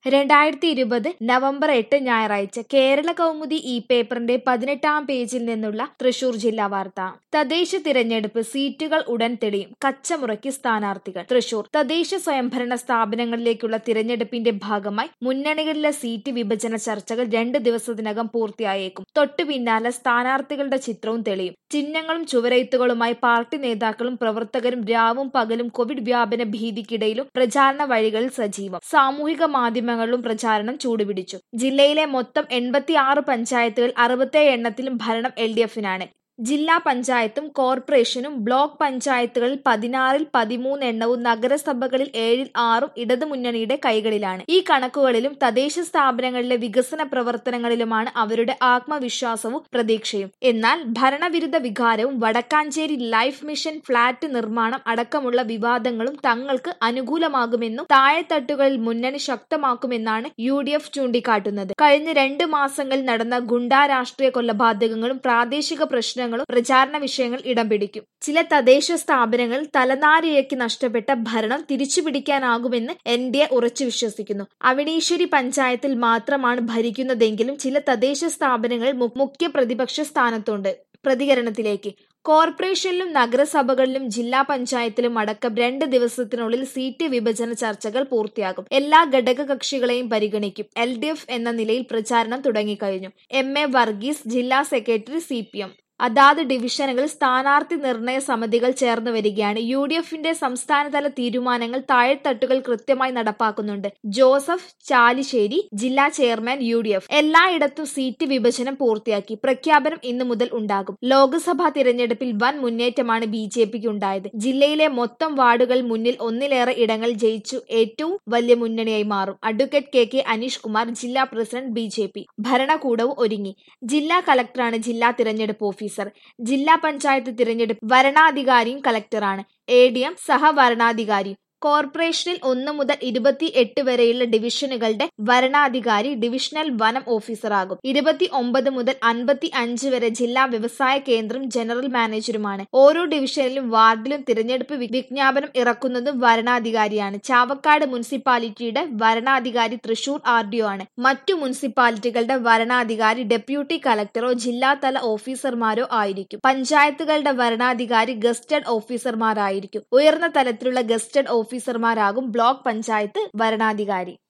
രണ്ടായിരത്തി ഇരുപത് നവംബർ എട്ട് ഞായറാഴ്ച കേരള കൗമുദി ഈ പേപ്പറിന്റെ പതിനെട്ടാം പേജിൽ നിന്നുള്ള തൃശൂർ ജില്ലാ വാർത്ത തദ്ദേശ തിരഞ്ഞെടുപ്പ് സീറ്റുകൾ ഉടൻ തെളിയും കച്ചമുറയ്ക്ക് സ്ഥാനാർത്ഥികൾ തൃശൂർ തദ്ദേശ സ്വയംഭരണ സ്ഥാപനങ്ങളിലേക്കുള്ള തിരഞ്ഞെടുപ്പിന്റെ ഭാഗമായി മുന്നണികളിലെ സീറ്റ് വിഭജന ചർച്ചകൾ രണ്ട് ദിവസത്തിനകം പൂർത്തിയായേക്കും തൊട്ടു പിന്നാലെ സ്ഥാനാർത്ഥികളുടെ ചിത്രവും തെളിയും ചിഹ്നങ്ങളും ചുവരെഴുത്തുകളുമായി പാർട്ടി നേതാക്കളും പ്രവർത്തകരും രാവും പകലും കോവിഡ് വ്യാപന ഭീതിക്കിടയിലും പ്രചാരണ വഴികളിൽ സജീവം സാമൂഹിക മാധ്യമങ്ങളിലും പ്രചാരണം ചൂടുപിടിച്ചു ജില്ലയിലെ മൊത്തം എൺപത്തിയാറ് പഞ്ചായത്തുകൾ അറുപത്തേഴ് എണ്ണത്തിലും ഭരണം എൽ ഡി എഫിനാണ് ജില്ലാ പഞ്ചായത്തും കോർപ്പറേഷനും ബ്ലോക്ക് പഞ്ചായത്തുകളിൽ പതിനാറിൽ പതിമൂന്ന് എണ്ണവും നഗരസഭകളിൽ ഏഴിൽ ആറും ഇടതുമുന്നണിയുടെ കൈകളിലാണ് ഈ കണക്കുകളിലും തദ്ദേശ സ്ഥാപനങ്ങളിലെ വികസന പ്രവർത്തനങ്ങളിലുമാണ് അവരുടെ ആത്മവിശ്വാസവും പ്രതീക്ഷയും എന്നാൽ ഭരണവിരുദ്ധ വികാരവും വടക്കാഞ്ചേരി ലൈഫ് മിഷൻ ഫ്ളാറ്റ് നിർമ്മാണം അടക്കമുള്ള വിവാദങ്ങളും തങ്ങൾക്ക് അനുകൂലമാകുമെന്നും താഴെത്തട്ടുകളിൽ മുന്നണി ശക്തമാക്കുമെന്നാണ് യു ഡി എഫ് ചൂണ്ടിക്കാട്ടുന്നത് കഴിഞ്ഞ രണ്ട് മാസങ്ങളിൽ നടന്ന ഗുണ്ടാ രാഷ്ട്രീയ കൊലപാതകങ്ങളും പ്രാദേശിക പ്രശ്നങ്ങളും പ്രചാരണ വിഷയങ്ങൾ ഇടം പിടിക്കും ചില തദ്ദേശ സ്ഥാപനങ്ങളിൽ തലനാരിഴയ്ക്ക് നഷ്ടപ്പെട്ട ഭരണം തിരിച്ചുപിടിക്കാനാകുമെന്ന് എൻ ഡി എ ഉറച്ചു വിശ്വസിക്കുന്നു അവിണീശ്വരി പഞ്ചായത്തിൽ മാത്രമാണ് ഭരിക്കുന്നതെങ്കിലും ചില തദ്ദേശ സ്ഥാപനങ്ങളിൽ മുഖ്യ പ്രതിപക്ഷ സ്ഥാനത്തുണ്ട് പ്രതികരണത്തിലേക്ക് കോർപ്പറേഷനിലും നഗരസഭകളിലും ജില്ലാ പഞ്ചായത്തിലും അടക്കം രണ്ട് ദിവസത്തിനുള്ളിൽ സീറ്റ് വിഭജന ചർച്ചകൾ പൂർത്തിയാകും എല്ലാ ഘടക കക്ഷികളെയും പരിഗണിക്കും എൽ ഡി എഫ് എന്ന നിലയിൽ പ്രചാരണം തുടങ്ങിക്കഴിഞ്ഞു എം എ വർഗീസ് ജില്ലാ സെക്രട്ടറി സി പി എം അതാത് ഡിവിഷനുകളിൽ സ്ഥാനാർത്ഥി നിർണയ സമിതികൾ ചേർന്ന് വരികയാണ് യു ഡി എഫിന്റെ സംസ്ഥാനതല തീരുമാനങ്ങൾ താഴെത്തട്ടുകൾ കൃത്യമായി നടപ്പാക്കുന്നുണ്ട് ജോസഫ് ചാലിശ്ശേരി ജില്ലാ ചെയർമാൻ യു ഡി എഫ് എല്ലായിടത്തും സീറ്റ് വിഭജനം പൂർത്തിയാക്കി പ്രഖ്യാപനം ഇന്നു മുതൽ ഉണ്ടാകും ലോക്സഭാ തിരഞ്ഞെടുപ്പിൽ വൻ മുന്നേറ്റമാണ് ബി ജെ പിക്ക് ഉണ്ടായത് ജില്ലയിലെ മൊത്തം വാർഡുകൾ മുന്നിൽ ഒന്നിലേറെ ഇടങ്ങൾ ജയിച്ചു ഏറ്റവും വലിയ മുന്നണിയായി മാറും advocate K K Aneesh Kumar ജില്ലാ പ്രസിഡന്റ് ബി ജെ പി ഭരണകൂടവും ഒരുങ്ങി ജില്ലാ കളക്ടറാണ് ജില്ലാ തിരഞ്ഞെടുപ്പ് ഓഫീസർ ഓഫീസർ ജില്ലാ പഞ്ചായത്ത് തിരഞ്ഞെടുപ്പ് വരണാധികാരിയും കളക്ടറാണ് എ ഡി എം സഹവരണാധികാരിയും കോർപ്പറേഷനിൽ ഒന്ന് മുതൽ ഇരുപത്തി എട്ട് വരെയുള്ള ഡിവിഷനുകളുടെ വരണാധികാരി ഡിവിഷണൽ വനം ഓഫീസറാകും ഇരുപത്തി ഒമ്പത് മുതൽ അൻപത്തി അഞ്ച് വരെ ജില്ലാ വ്യവസായ കേന്ദ്രം ജനറൽ മാനേജറുമാണ് ഓരോ ഡിവിഷനിലും വാർഡിലും തിരഞ്ഞെടുപ്പ് വിജ്ഞാപനം ഇറക്കുന്നത് വരണാധികാരിയാണ് ചാവക്കാട് മുനിസിപ്പാലിറ്റിയുടെ വരണാധികാരി തൃശൂർ ആർ ഡി ഒ ആണ് മറ്റു മുനിസിപ്പാലിറ്റികളുടെ വരണാധികാരി ഡെപ്യൂട്ടി കളക്ടറോ ജില്ലാതല ഓഫീസർമാരോ ആയിരിക്കും പഞ്ചായത്തുകളുടെ വരണാധികാരി ഗസ്റ്റഡ് ഓഫീസർമാരായിരിക്കും ഉയർന്ന തലത്തിലുള്ള ഗസ്റ്റഡ് ഓഫീസർമാരാകും ബ്ലോക്ക് പഞ്ചായത്ത് വരണാധികാരി